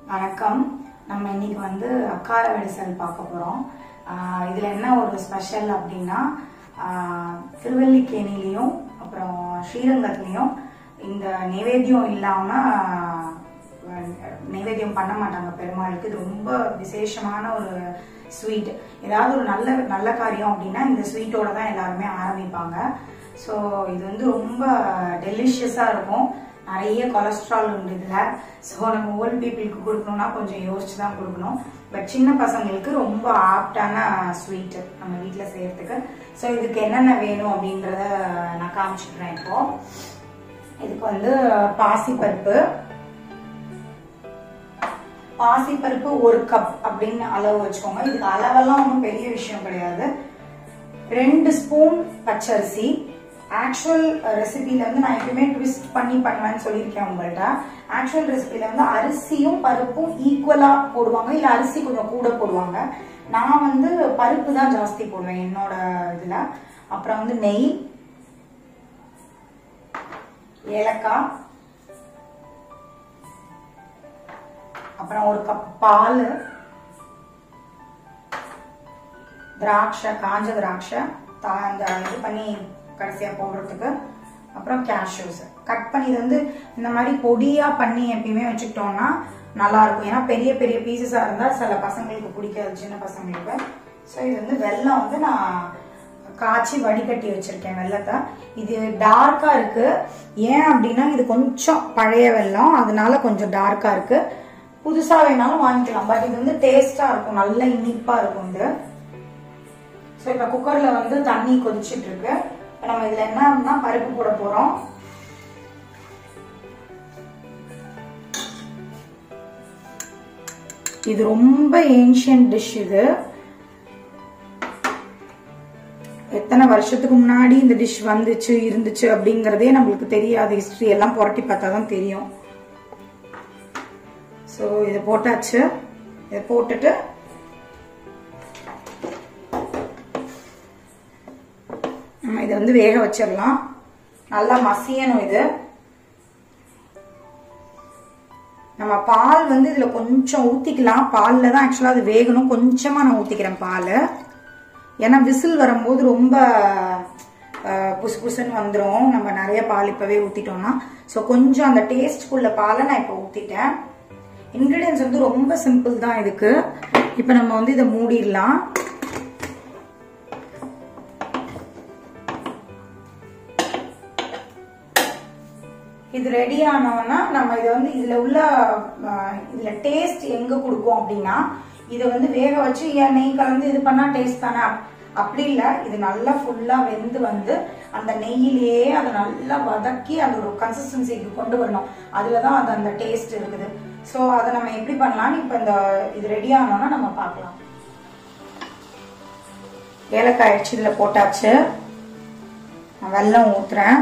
வணக்கம் நம்ம இன்னைக்கு வந்து அக்கார வெடிசல் பார்க்க போகிறோம் இதில் என்ன ஒரு ஸ்பெஷல் அப்படின்னா ஆஹ், திருவல்லிக்கேணிலையும் அப்புறம் ஸ்ரீரங்கத்துலேயும் இந்த நைவேத்தியம் இல்லாமல் நைவேத்தியம் பண்ண மாட்டாங்க பெருமாளுக்கு இது ரொம்ப விசேஷமான ஒரு ஸ்வீட் ஏதாவது ஒரு நல்ல நல்ல காரியம் அப்படின்னா இந்த ஸ்வீட்டோட தான் எல்லாருமே ஆரம்பிப்பாங்க ஸோ இது வந்து ரொம்ப டெலிஷியஸாக இருக்கும் நிறைய கொலஸ்ட்ரால் உண்டு இதில் ஸோ நம்ம ஓல்டு பீப்புளுக்கு கொடுக்கணும்னா கொஞ்சம் யோசிச்சு தான் கொடுக்கணும் பட் சின்ன பசங்களுக்கு ரொம்ப ஆப்டான ஸ்வீட்டு நம்ம வீட்டில் செய்யறதுக்கு ஸோ இதுக்கு என்னென்ன வேணும் அப்படின்றத நான் காமிச்சிடுறேன் இப்போ இதுக்கு வந்து பாசிப்பருப்பு பாசிப்பருப்பு ஒரு கப் அப்படின்னு அளவு வச்சுக்கோங்க இதுக்கு அளவெல்லாம் ஒன்றும் பெரிய விஷயம் கிடையாது ரெண்டு ஸ்பூன் பச்சரிசி ஆக்சுவல் ரெசிபில வந்து நான் எப்பயுமே ட்விஸ்ட் பண்ணி பண்ணுவேன்னு சொல்லியிருக்கேன் உங்கள்ட்ட ஆக்சுவல் ரெசிபில வந்து அரிசியும் பருப்பும் ஈக்குவலா போடுவாங்க இல்ல அரிசி கொஞ்சம் கூட போடுவாங்க நான் வந்து பருப்பு தான் ஜாஸ்தி போடுவேன் என்னோட இதுல அப்புறம் வந்து நெய் ஏலக்காய் அப்புறம் ஒரு கப் பால் திராட்சை காஞ்ச திராட்சை தா- அந்த இது பண்ணி கடைசியா போடுறதுக்கு அப்புறம் கேஷ்யூஸ் கட் பண்ணி இது வந்து இந்த மாதிரி பொடியா பண்ணி எப்பயுமே வச்சுக்கிட்டோம்னா நல்லா இருக்கும் ஏன்னா பெரிய பெரிய பீசஸா இருந்தா சில பசங்களுக்கு பிடிக்காது சின்ன பசங்களுக்கு ஸோ இது வந்து வெல்லம் வந்து நான் காய்ச்சி வடிகட்டி வச்சிருக்கேன் வெள்ளத்தை இது டார்க்கா இருக்கு ஏன் அப்படின்னா இது கொஞ்சம் பழைய வெல்லம் அதனால கொஞ்சம் டார்க்கா இருக்கு புதுசா வேணாலும் வாங்கிக்கலாம் பட் இது வந்து டேஸ்டா இருக்கும் நல்ல இனிப்பா இருக்கும் இது ஸோ இப்போ குக்கர்ல வந்து தண்ணி கொதிச்சிட்டு இருக்கு இப்போ நம்ம இதுல என்னன்னா பருப்பு போட போறோம் இது ரொம்ப ஏன்ஷியன்ட் டிஷ் இது எத்தனை வருஷத்துக்கு முன்னாடி இந்த டிஷ் வந்துச்சு இருந்துச்சு அப்படிங்கறதே நம்மளுக்கு தெரியாது ஹிஸ்டரி எல்லாம் புரட்டி பார்த்தா தான் தெரியும் ஸோ இதை போட்டாச்சு இதை போட்டுட்டு நம்ம இதை வந்து வேக வச்சிடலாம் நல்லா மசியணும் இது நம்ம பால் வந்து இதுல கொஞ்சம் ஊத்திக்கலாம் பால்ல தான் ஆக்சுவலா அது வேகணும் கொஞ்சமா நான் ஊத்திக்கிறேன் பால் ஏன்னா விசில் வரும்போது ரொம்ப அஹ், புசு புசுன்னு வந்துடும் நம்ம நிறைய பால் இப்பவே ஊத்திட்டோம்னா ஸோ கொஞ்சம் அந்த டேஸ்ட்குள்ள பாலை நான் இப்போ ஊத்திட்டேன் இன்கிரீடியன்ஸ் வந்து ரொம்ப சிம்பிள் தான் இதுக்கு இப்போ நம்ம வந்து இதை மூடிடலாம் இது ரெடி ஆனோன்னா நம்ம இதை வந்து இதுல உள்ள அஹ், இதுல டேஸ்ட் எங்க கொடுக்கும் அப்படின்னா இதை வந்து வேக வச்சு ஏன் நெய் கலந்து இது பண்ணா டேஸ்ட் தானே அப்- அப்படி இல்ல இது நல்லா ஃபுல்லா வெந்து வந்து அந்த நெய்யிலேயே அதை நல்லா வதக்கி அந்த ஒரு கன்சிஸ்டன்சிக்கு கொண்டு வரணும் அதுலதான் அது அந்த டேஸ்ட் இருக்குது ஸோ அதை நம்ம எப்படி பண்ணலாம்னு இப்போ இந்த இது ரெடி ஆனோன்னா நம்ம பார்க்கலாம் ஏலக்காய் அடிச்சு இதுல போட்டாச்சு நான் வெல்லம் ஊத்துறேன்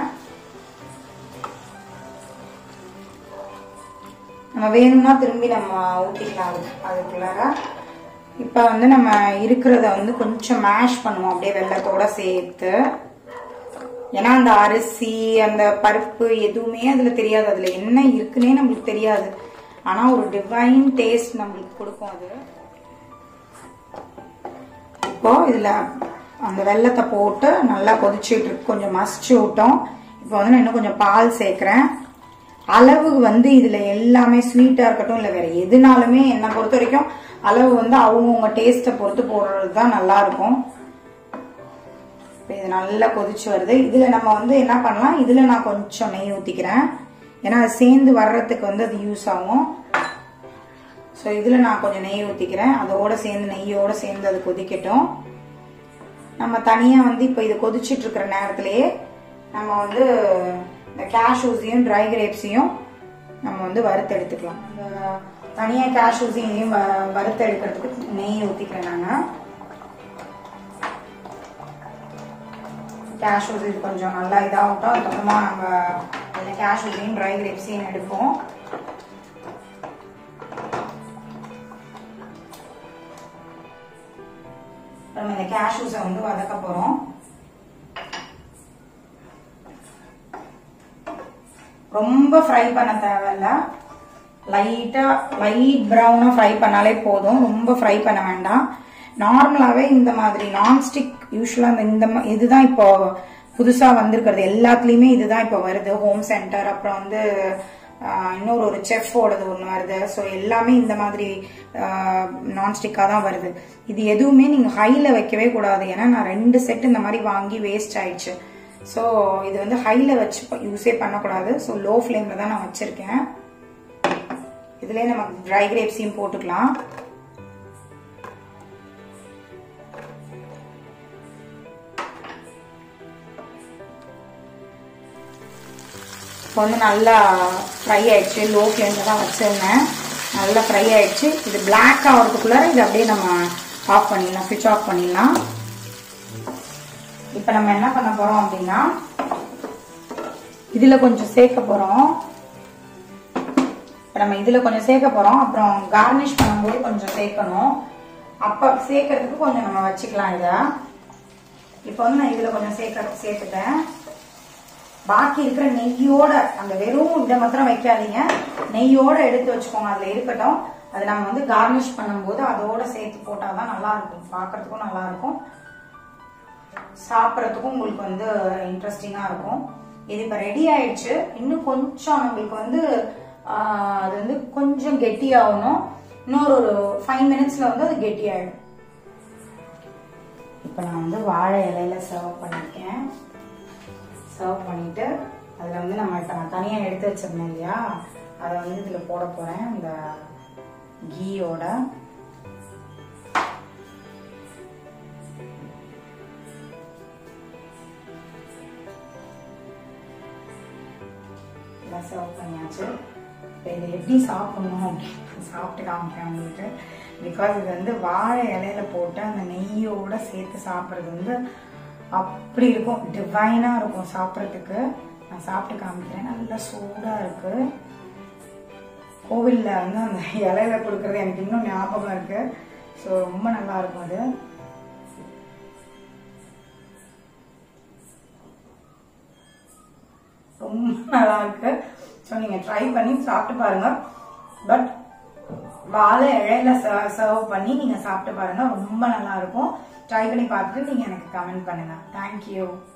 நம்ம வேணும்னா திரும்பி நம்ம ஊற்றிக்கலாம் அது அதுக்குள்ளார இப்போ வந்து நம்ம இருக்கிறத வந்து கொஞ்சம் மேஷ் பண்ணுவோம் அப்படியே வெள்ளத்தோட சேர்த்து ஏன்னா அந்த அரிசி அந்த பருப்பு எதுவுமே அதில் தெரியாது அதில் என்ன இருக்குன்னே நம்மளுக்கு தெரியாது ஆனால் ஒரு டிவைன் டேஸ்ட் நம்மளுக்கு கொடுக்கும் அது இப்போ இதில் அந்த வெள்ளத்தை போட்டு நல்லா கொதிச்சுட்டு இருக்கு கொஞ்சம் மசிச்சு விட்டோம் இப்போ வந்து நான் இன்னும் கொஞ்சம் பால் சேர்க்குறேன் அளவு வந்து இதுல எல்லாமே ஸ்வீட்டா இருக்கட்டும் இல்ல வேற எதுனாலுமே என்னை பொறுத்த வரைக்கும் அளவு வந்து அவங்கவுங்க டேஸ்ட்டை பொறுத்து போடுறது தான் நல்லா இருக்கும் இப்போ இது நல்லா கொதிச்சு வருது இதுல நம்ம வந்து என்ன பண்ணலாம் இதுல நான் கொஞ்சம் நெய் ஊத்திக்கிறேன் ஏன்னா அது சேர்ந்து வர்றதுக்கு வந்து அது யூஸ் ஆகும் ஸோ இதுல நான் கொஞ்சம் நெய் ஊத்திக்கிறேன் அதோட சேர்ந்து நெய்யோட சேர்ந்து அது கொதிக்கட்டும் நம்ம தனியா வந்து இப்போ இது கொதிச்சிட்டு இருக்கிற நேரத்திலேயே நம்ம வந்து இந்த கேஷ்யூஸையும் ட்ரை கிரேப்ஸையும் நம்ம வந்து வறுத்து எடுத்துக்கலாம் இந்த தனியா கேஷ்யூஸையும் இதையும் வ- வறுத்து எடுக்கிறதுக்கு நெய் ஊத்திக்கிறேன் நாங்க கேஷ்யூஸ் இது கொஞ்சம் நல்லா இதாகட்டும் அதுக்கப்புறமா நம்ம அதில் கேஷ்யூஸையும் ட்ரை கிரேப்ஸையும் எடுப்போம் நம்ம இந்த கேஷ்யூஸை வந்து வதக்க போறோம் ரொம்ப ஃப்ரை பண்ண தேவையில்ல லைட்டா லைட் ப்ரௌனா ஃப்ரை பண்ணாலே போதும் ரொம்ப ஃப்ரை பண்ண வேண்டாம் நார்மலாவே இந்த மாதிரி நான்ஸ்டிக் யூஸ்வலா இந்த இந்த ம- இதுதான் இப்போ புதுசா வந்திருக்கிறது எல்லாத்துலயுமே இதுதான் இப்போ வருது ஹோம் சென்டர் அப்புறம் வந்து ஆஹ், இன்னொரு ஒரு செஃப்போடது ஒன்று வருது ஸோ எல்லாமே இந்த மாதிரி நான்ஸ்டிக்காக தான் வருது இது எதுவுமே நீங்கள் ஹையில் வைக்கவே கூடாது ஏன்னா நான் ரெண்டு செட் இந்த மாதிரி வாங்கி வேஸ்ட் ஆயிடுச்சு ஸோ இது வந்து ஹையில் வச்சு யூஸே பண்ணக்கூடாது ஸோ லோ ஃப்ளேமில் தான் நான் வச்சுருக்கேன் இதுலேயே நம்ம ட்ரை கிரேப்ஸையும் போட்டுக்கலாம் இப்போ வந்து நல்லா ஃப்ரை ஆயிடுச்சு லோ ஃப்ளேமில் தான் வச்சிருந்தேன் நல்லா ஃப்ரை ஆயிடுச்சு இது பிளாக் ஆகிறதுக்குள்ளார இது அப்படியே நம்ம ஆஃப் பண்ணிடலாம் ஸ்விட்ச் ஆஃப் பண்ணிடலாம் இப்போ நம்ம என்ன பண்ண போறோம் அப்படின்னா இதுல கொஞ்சம் சேர்க்க போறோம் இப்போ நம்ம இதுல கொஞ்சம் சேர்க்க போறோம் அப்புறம் கார்னிஷ் பண்ணும்போது கொஞ்சம் சேர்க்கணும் அப்ப சேர்க்கறதுக்கு கொஞ்சம் நம்ம வச்சுக்கலாம் இத இப்போ வந்து நான் இதுல கொஞ்சம் சேர்க்க சேர்த்துட்டேன் பாக்கி இருக்கிற நெய்யோட அந்த வெறும் இதை மாத்திரம் வைக்காதீங்க நெய்யோட எடுத்து வச்சுக்கோங்க அதுல இருக்கட்டும் அது நம்ம வந்து கார்னிஷ் பண்ணும்போது அதோட சேர்த்து போட்டாதான் நல்லா இருக்கும் பார்க்கறதுக்கும் நல்லா இருக்கும் சாப்பிட்றதுக்கும் உங்களுக்கு வந்து இன்ட்ரெஸ்டிங்கா இருக்கும் இது இப்ப ரெடி ஆயிடுச்சு இன்னும் கொஞ்சம் நம்மளுக்கு வந்து ஆஹ், அது வந்து கொஞ்சம் கெட்டியாகணும் இன்னொரு ஒரு ஃபைவ் மினிட்ஸ்ல வந்து அது கெட்டியாயிடும் இப்போ நான் வந்து வாழை இலையில சர்வ் பண்ணிருக்கேன் சர்வ் பண்ணிட்டு அதில் வந்து நம்ம இப்போ நான் தனியாக எடுத்து வச்சிருந்தேன் இல்லையா அதை வந்து இதில் போட போகிறேன் இந்த கீயோட எல்லாம் சர்வ் பண்ணியாச்சு இப்போ இதை எப்படி சாப்பிடணும் அப்படின்னு சாப்பிட்டு காமிக்கிறேன் உங்களுக்கு பிகாஸ் இது வந்து வாழை இலையில போட்டு அந்த நெய்யோட சேர்த்து சாப்பிட்றது வந்து அப்படி இருக்கும் டிவைனாக இருக்கும் சாப்பிட்றதுக்கு நான் சாப்பிட்டு காமிக்கிறேன் நல்லா சூடாக இருக்கு கோவிலில் வந்து அந்த இலையில கொடுக்கறது எனக்கு இன்னும் ஞாபகம் இருக்கு ஸோ ரொம்ப நல்லா இருக்கும் அது ரொம்ப நல்லா இருக்கு ஸோ நீங்க ட்ரை பண்ணி சாப்பிட்டு பாருங்க பட் வாழை இழையில சர்வ் பண்ணி நீங்க சாப்பிட்டு பாருங்க ரொம்ப நல்லா இருக்கும் ட்ரை பண்ணி பார்த்துட்டு நீங்க எனக்கு கமெண்ட் பண்ணுங்க தேங்க்யூ